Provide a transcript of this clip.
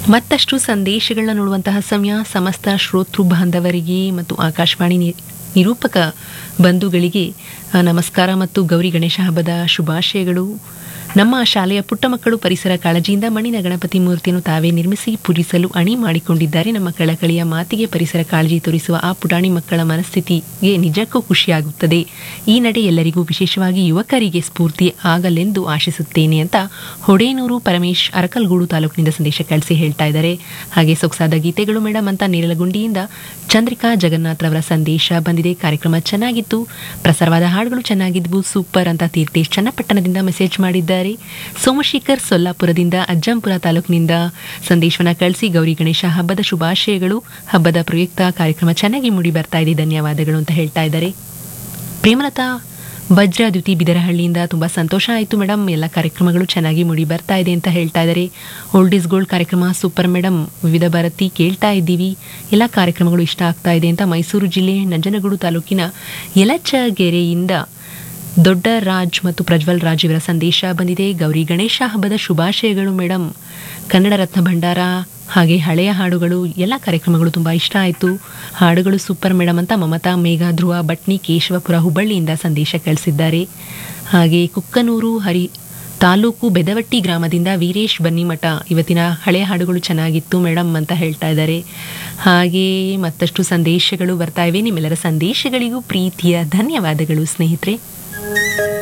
ಮತ್ತಷ್ಟು ಸಂದೇಶಗಳನ್ನ ನೋಡುವಂತಹ ಸಮಯ ಸಮಸ್ತ ಶ್ರೋತೃ ಬಾಂಧವರಿಗೆ ಮತ್ತು ಆಕಾಶವಾಣಿ ನಿ- ನಿರೂಪಕ ಬಂಧುಗಳಿಗೆ ಆ, ನಮಸ್ಕಾರ ಮತ್ತು ಗೌರಿ ಗಣೇಶ ಹಬ್ಬದ ಶುಭಾಶಯಗಳು ನಮ್ಮ ಶಾಲೆಯ ಪುಟ್ಟ ಮಕ್ಕಳು ಪರಿಸರ ಕಾಳಜಿಯಿಂದ ಮಣ್ಣಿನ ಗಣಪತಿ ಮೂರ್ತಿಯನ್ನು ತಾವೇ ನಿರ್ಮಿಸಿ ಪೂಜಿಸಲು ಅಣಿ ಮಾಡಿಕೊಂಡಿದ್ದಾರೆ ನಮ್ಮ ಕಳಕಳಿಯ ಮಾತಿಗೆ ಪರಿಸರ ಕಾಳಜಿ ತೋರಿಸುವ ಆ ಪುಟಾಣಿ ಮಕ್ಕಳ ಮನಸ್ಥಿತಿಗೆ ನಿಜಕ್ಕೂ ಖುಷಿಯಾಗುತ್ತದೆ ಈ ನಡೆ ಎಲ್ಲರಿಗೂ ವಿಶೇಷವಾಗಿ ಯುವಕರಿಗೆ ಸ್ಫೂರ್ತಿ ಆಗಲೆಂದು ಆಶಿಸುತ್ತೇನೆ ಅಂತ ಹೊಡೇನೂರು ಪರಮೇಶ್ ಅರಕಲ್ಗೂಡು ತಾಲೂಕಿನಿಂದ ಸಂದೇಶ ಕಳಿಸಿ ಹೇಳ್ತಾ ಇದ್ದಾರೆ ಹಾಗೆ ಸೊಗಸಾದ ಗೀತೆಗಳು ಮೇಡಮ್ ಅಂತ ನೇರಲಗುಂಡಿಯಿಂದ ಚಂದ್ರಿಕಾ ಜಗನ್ನಾಥ್ ರವರ ಸಂದೇಶ ಬಂದಿದೆ ಕಾರ್ಯಕ್ರಮ ಚೆನ್ನಾಗಿತ್ತು ಪ್ರಸಾರವಾದ ಹಾಡುಗಳು ಚೆನ್ನಾಗಿದ್ವು ಸೂಪರ್ ಅಂತ ತೀರ್ಥೇಶ್ ಚನ್ನಪಟ್ಟಣದಿಂದ ಮೆಸೇಜ್ ಮಾಡಿದ್ದಾರೆ ಸೋಮಶೇಖರ್ ಸೊಲ್ಲಾಪುರದಿಂದ ಅಜ್ಜಂಪುರ ತಾಲೂಕಿನಿಂದ ಸಂದೇಶವನ್ನ ಕಳಿಸಿ ಗೌರಿ ಗಣೇಶ ಹಬ್ಬದ ಶುಭಾಶಯಗಳು ಹಬ್ಬದ ಪ್ರಯುಕ್ತ ಕಾರ್ಯಕ್ರಮ ಚೆನ್ನಾಗಿ ಮೂಡಿ ಬರ್ತಾ ಇದೆ ಧನ್ಯವಾದಗಳು ಅಂತ ಹೇಳ್ತಾ ಇದ್ದಾರೆ ಪ್ರೇಮಲತಾ ವಜ್ರದ್ಯುತಿ ಬಿದರಹಳ್ಳಿಯಿಂದ ತುಂಬ ಸಂತೋಷ ಆಯಿತು ಮೇಡಮ್ ಎಲ್ಲ ಕಾರ್ಯಕ್ರಮಗಳು ಚೆನ್ನಾಗಿ ಮೂಡಿ ಬರ್ತಾ ಇದೆ ಅಂತ ಹೇಳ್ತಾ ಇದ್ದಾರೆ ಓಲ್ಡ್ ಇಸ್ ಗೋಲ್ಡ್ ಕಾರ್ಯಕ್ರಮ ಸೂಪರ್ ಮೇಡಮ್ ವಿವಿಧ ಭಾರತಿ ಕೇಳ್ತಾ ಇದ್ದೀವಿ ಎಲ್ಲ ಕಾರ್ಯಕ್ರಮಗಳು ಇಷ್ಟ ಆಗ್ತಾ ಇದೆ ಅಂತ ಮೈಸೂರು ಜಿಲ್ಲೆ ನಂಜನಗೂಡು ತಾಲೂಕಿನ ಯಲಚಗೆರೆಯಿಂದ ದೊಡ್ಡ ರಾಜ್ ಮತ್ತು ಪ್ರಜ್ವಲ್ ರಾಜ್ ಇವರ ಸಂದೇಶ ಬಂದಿದೆ ಗೌರಿ ಗಣೇಶ ಹಬ್ಬದ ಶುಭಾಶಯಗಳು ಮೇಡಮ್ ಕನ್ನಡ ರತ್ನ ಭಂಡಾರ ಹಾಗೆ ಹಳೆಯ ಹಾಡುಗಳು ಎಲ್ಲ ಕಾರ್ಯಕ್ರಮಗಳು ತುಂಬ ಇಷ್ಟ ಆಯಿತು ಹಾಡುಗಳು ಸೂಪರ್ ಮೇಡಮ್ ಅಂತ ಮಮತಾ ಮೇಘ ಧ್ರುವ ಭಟ್ನಿ ಕೇಶವಪುರ ಹುಬ್ಬಳ್ಳಿಯಿಂದ ಸಂದೇಶ ಕಳಿಸಿದ್ದಾರೆ ಹಾಗೆ ಕುಕ್ಕನೂರು ಹರಿ ತಾಲೂಕು ಬೆದವಟ್ಟಿ ಗ್ರಾಮದಿಂದ ವೀರೇಶ್ ಬನ್ನಿಮಠ ಇವತ್ತಿನ ಹಳೆಯ ಹಾಡುಗಳು ಚೆನ್ನಾಗಿತ್ತು ಮೇಡಮ್ ಅಂತ ಹೇಳ್ತಾ ಇದ್ದಾರೆ ಹಾಗೆ ಮತ್ತಷ್ಟು ಸಂದೇಶಗಳು ಬರ್ತಾ ಇವೆ ನಿಮ್ಮೆಲ್ಲರ ಸಂದೇಶಗಳಿಗೂ ಪ್ರೀತಿಯ ಧನ್ಯವಾದಗಳು ಸ್ನೇಹಿತರೆ